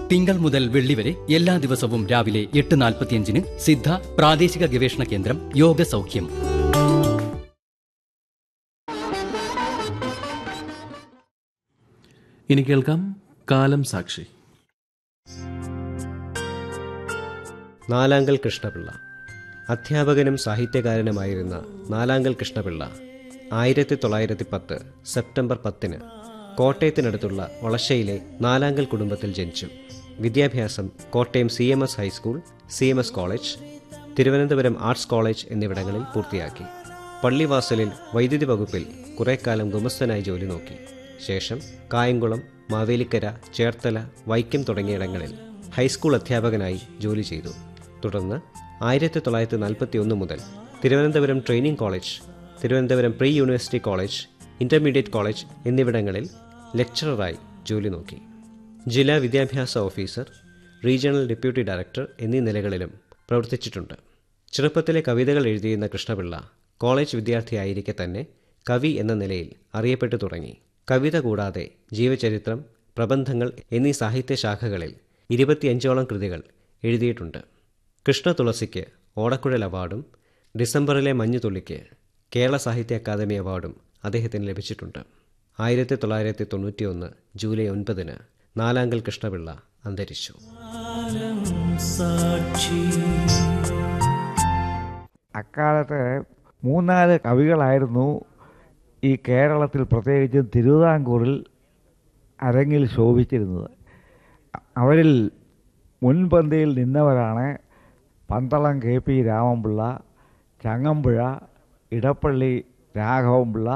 തിങ്കൾ മുതൽ വെള്ളി വരെ എല്ലാ ദിവസവും രാവിലെ എട്ട് നാൽപ്പത്തിയഞ്ചിന് സിദ്ധ പ്രാദേശിക ഗവേഷണ കേന്ദ്രം യോഗ സൗഖ്യം ഇനി കേൾക്കാം കാലം സാക്ഷി നാലാങ്കൽ കൃഷ്ണപിള്ള അധ്യാപകനും സാഹിത്യകാരനുമായിരുന്ന നാലാങ്കൽ കൃഷ്ണപിള്ള ആയിരത്തി തൊള്ളായിരത്തി പത്ത് സെപ്റ്റംബർ പത്തിന് കോട്ടയത്തിനടുത്തുള്ള ഒളശയിലെ നാലാങ്കൽ കുടുംബത്തിൽ ജനിച്ചു വിദ്യാഭ്യാസം Kottayam C M S high school C M S college Thiruvananthapuram arts college എന്നിവിടങ്ങളിൽ പൂർത്തിയാക്കി പള്ളിവാസലിൽ വൈദ്യുതി വകുപ്പിൽ കുറേക്കാലം ഗുമസ്തനായി ജോലി നോക്കി ശേഷം കായംകുളം മാവേലിക്കര ചേർത്തല വൈക്കം തുടങ്ങിയിടങ്ങളിൽ ഹൈസ്കൂൾ അധ്യാപകനായി ജോലി ചെയ്തു തുടർന്ന് ആയിരത്തി തൊള്ളായിരത്തി നാൽപ്പത്തി ഒന്ന് മുതൽ Thiruvananthapuram training college Thiruvananthapuram pre university college intermediate college എന്നിവിടങ്ങളിൽ ലെക്ചററായി ജോലി നോക്കി ജില്ലാ വിദ്യാഭ്യാസ ഓഫീസർ റീജിയണൽ ഡെപ്യൂട്ടി ഡയറക്ടർ എന്നീ നിലകളിലും പ്രവർത്തിച്ചിട്ടുണ്ട് ചെറുപ്പത്തിലെ കവിതകൾ എഴുതിയിരുന്ന കൃഷ്ണപിള്ള കോളേജ് വിദ്യാർത്ഥിയായിരിക്കെ തന്നെ കവി എന്ന നിലയിൽ അറിയപ്പെട്ടു തുടങ്ങി കവിത കൂടാതെ ജീവചരിത്രം പ്രബന്ധങ്ങൾ എന്നീ സാഹിത്യശാഖകളിൽ ഇരുപത്തിയഞ്ചോളം കൃതികൾ എഴുതിയിട്ടുണ്ട് കൃഷ്ണ തുളസിക്ക് ഓടക്കുഴൽ അവാർഡും ഡിസംബറിലെ മഞ്ഞുതുള്ളിക്ക് കേരള സാഹിത്യ അക്കാദമി അവാർഡും അദ്ദേഹത്തിന് ലഭിച്ചിട്ടുണ്ട് ആയിരത്തി തൊള്ളായിരത്തി തൊണ്ണൂറ്റിയൊന്ന് ജൂലൈ ഒൻപതിന് നാലാങ്കൽ കൃഷ്ണപിള്ള അന്തരിച്ചു അക്കാലത്ത് മൂന്നാല് കവികളായിരുന്നു ഈ കേരളത്തിൽ പ്രത്യേകിച്ചും തിരുവിതാംകൂറിൽ അരങ്ങിൽ ശോഭിച്ചിരുന്നത് അവരിൽ മുൻപന്തിയിൽ നിന്നവരാണ് പന്തളം കെ പി രാമൻപിള്ള ചങ്ങമ്പുഴ ഇടപ്പള്ളി രാഘവൻപിള്ള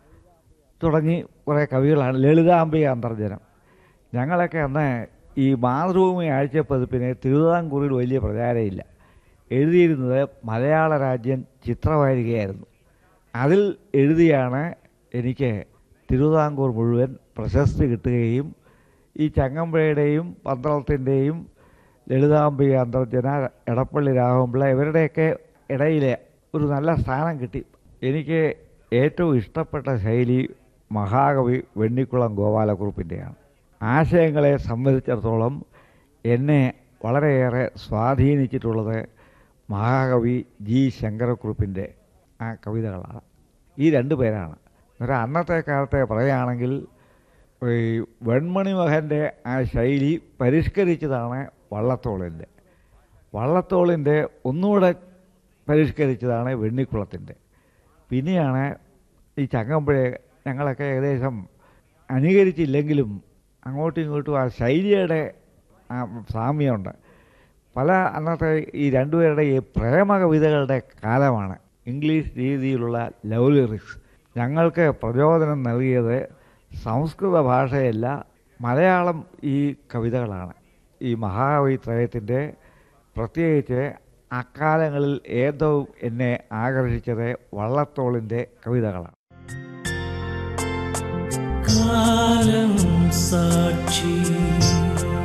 തുടങ്ങി കുറേ കവികളാണ് ലളിതാംബിക അന്തർജനം ഞങ്ങളൊക്കെ അന്ന് ഈ മാതൃഭൂമി ആഴ്ചപ്പതിപ്പിന് തിരുവിതാംകൂറിൽ വലിയ പ്രചാരമില്ല എഴുതിയിരുന്നത് മലയാള രാജ്യം ചിത്രവാരികയായിരുന്നു അതിൽ എഴുതിയാണ് എനിക്ക് തിരുവിതാംകൂർ മുഴുവൻ പ്രശസ്തി കിട്ടുകയും ഈ ചങ്ങമ്പുഴയുടെയും പന്തളത്തിൻ്റെയും ലളിതാംബിക അന്തർജന എടപ്പള്ളി രാഘവൻപിള്ള ഇവരുടെയൊക്കെ ഇടയിൽ ഒരു നല്ല സ്ഥാനം കിട്ടി എനിക്ക് ഏറ്റവും ഇഷ്ടപ്പെട്ട ശൈലി മഹാകവി വെണ്ണിക്കുളം ഗോപാലക്കുറുപ്പിൻ്റെയാണ് ആശയങ്ങളെ സംബന്ധിച്ചിടത്തോളം എന്നെ വളരെയേറെ സ്വാധീനിച്ചിട്ടുള്ളത് മഹാകവി ജി ശങ്കരക്കുറുപ്പിൻ്റെ ആ കവിതകളാണ് ഈ രണ്ട് പേരാണ് ഒരു അന്നത്തെ കാലത്തെ പറയുകയാണെങ്കിൽ ഈ വെൺമണി മകൻ്റെ ആ ശൈലി പരിഷ്കരിച്ചതാണ് വള്ളത്തോളിൻ്റെ വള്ളത്തോളിൻ്റെ ഒന്നുകൂടെ പരിഷ്കരിച്ചതാണ് വെണ്ണിക്കുളത്തിൻ്റെ പിന്നെയാണ് ഈ ചങ്ങമ്പുഴയെ ഞങ്ങളൊക്കെ ഏകദേശം അനുകരിച്ചില്ലെങ്കിലും അങ്ങോട്ടും ഇങ്ങോട്ടും ആ ശൈലിയുടെ ആ സാമ്യമുണ്ട് പല അന്നത്തെ ഈ രണ്ടുപേരുടെ ഈ പ്രേമ കവിതകളുടെ കാലമാണ് ഇംഗ്ലീഷ് രീതിയിലുള്ള ലവ് ലിറിക്സ് ഞങ്ങൾക്ക് പ്രചോദനം നൽകിയത് സംസ്കൃത ഭാഷയല്ല മലയാളം ഈ കവിതകളാണ് ഈ മഹാകവി ത്രയത്തിൻ്റെ പ്രത്യേകിച്ച് അക്കാലങ്ങളിൽ ഏറ്റവും എന്നെ ആകർഷിച്ചത് വള്ളത്തോളിൻ്റെ കവിതകളാണ്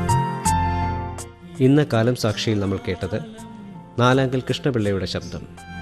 ഇന്ന് കാലം സാക്ഷിയിൽ നമ്മൾ കേട്ടത് നാലാങ്കൽ കൃഷ്ണപിള്ളയുടെ ശബ്ദം